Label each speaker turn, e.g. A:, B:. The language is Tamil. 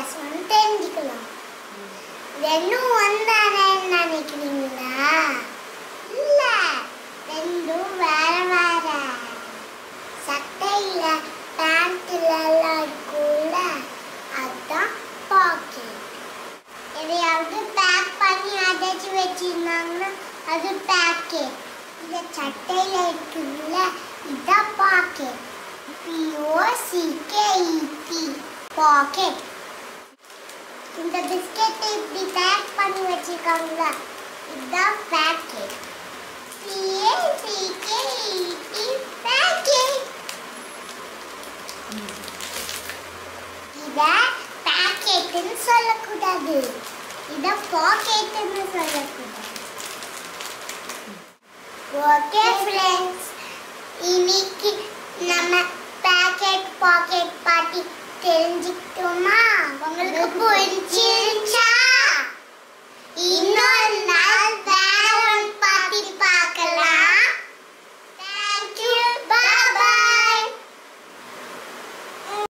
A: பிளஸ் ஒன் தெரிஞ்சுக்கலாம் ரெண்டும் ஒன்றானே நினைக்கிறீங்களா இல்ல ரெண்டும் வேற வேற சட்டையில பேண்ட்ல எல்லாம் இருக்கும்ல அதான் பாக்கெட் எதையாவது பேக் பண்ணி அடைச்சு வச்சிருந்தாங்கன்னா அது பேக்கெட் இந்த சட்டையில இருக்குதுல்ல இதான் பாக்கெட் பிஓசிகேஇடி பாக்கெட் இந்த பிஸ்கெட்டை இப்படி பேக் பண்ணி வச்சிருக்காங்களா இதுதான் பேக்கெட் பிஏசிகேஇடி பேக்கெட் இத பாக்கெட்னு சொல்லக்கூடாது இத பாக்கெட்னு சொல்லக்கூடாது ஓகே ஃப்ரெண்ட்ஸ் இன்னைக்கு நம்ம பாக்கெட் பாக்கெட் பாட்டி தெரிஞ்சுக்கிட்டோமா உங்களுக்கு புரிஞ்சிருச்சா இன்னொரு நாள்